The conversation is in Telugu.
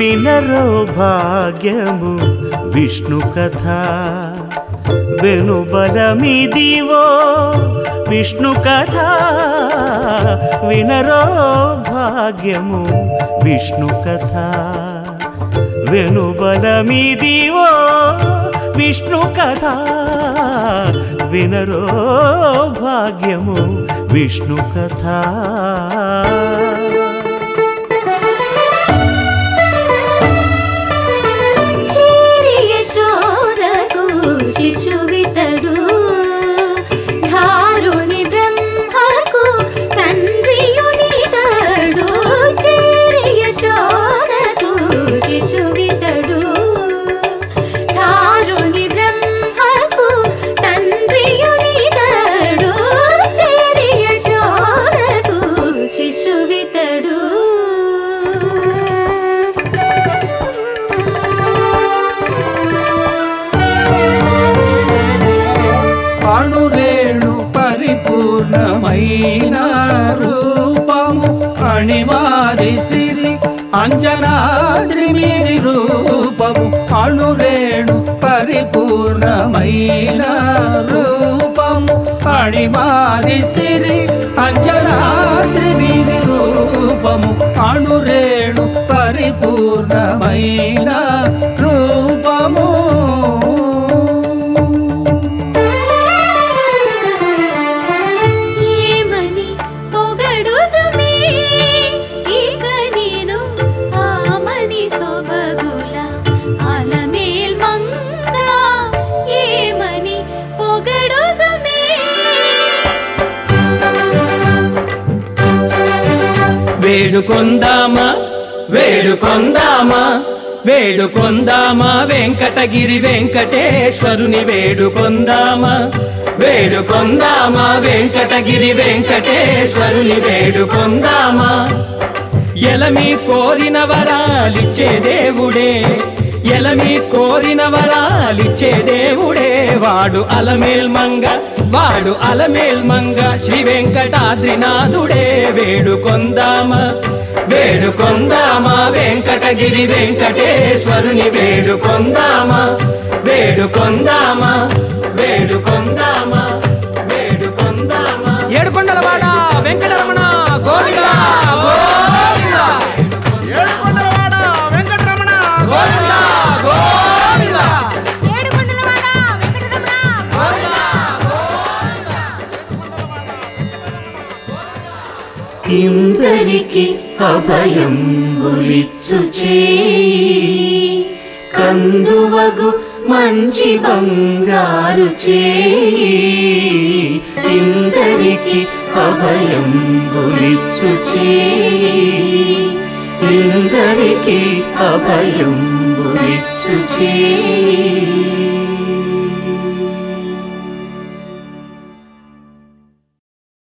వినరో భాగ్యము విష్ణు కథ వెనుబలమిదివో విష్ణు కథ వినరో భాగ్యము విష్ణు కథ వెనుబలమిదివో విష్ణు కథ వినరో భాగ్యము విష్ణు కథ చేరి యశోదకు శిశువితడు ధారుని బ్రహ్మకు తండ్రియునితడు చేరి యశోదకు శిశువితడు ధారుని బ్రహ్మకు తండ్రియునితడు చేరి యశోదకు శిశువితడు అణురేణు పరిపూర్ణమైన రూపము అణిమాది సిరి అంజనాద్రి మీది రూపము అణురేణు పరిపూర్ణమైన రూపము అణిమాది సిరి అంజనాద్రి మీది రూపము అణురేణు పరిపూర్ణమైన రూపము ఏమని పొగడుదుమే ఇక నేను ఆమని సొబగుల అలమేల్ మంగ ఏమని పొగడుదుమే వేడుకొందామా వేడుకొందామా వేడుకొందామా వెంకటగిరి వెంకటేశ్వరుని వేడుకొందామా వేడుకొందామా వెంకటగిరి వెంకటేశ్వరుని వేడుకొందామా ఎలమి కోరిన వరాలిచ్చే దేవుడే ఎలమి కోరిన వరాలిచ్చే దేవుడే వాడు అలమేల్ మంగ వాడు అలమేల్ మంగ శ్రీ వెంకటాద్రినాథుడే వేడుకొందామా వేడుకొందామా వెంకటగిరి వెంకటేశ్వరుని వేడుకొందామా వేడుకొందామా వేడుకొందామా వేడుకొందామా ఏడుకొండలవాడ వెంకటరమణ గోవిందా గోవిందా ఏడుకొండలవాడ వెంకటరమణ గోవిందా గోవిందా ఏడుకొండలవాడ వెంకటరమణ ఇందరికి అభయం ఉలిచ్చు చేయి కందువగు మంచి బంగారు చేయి ఇందరికి అభయం ఉలిచ్చు చేయి ఇందరికి అభయం ఉలిచ్చు చేయి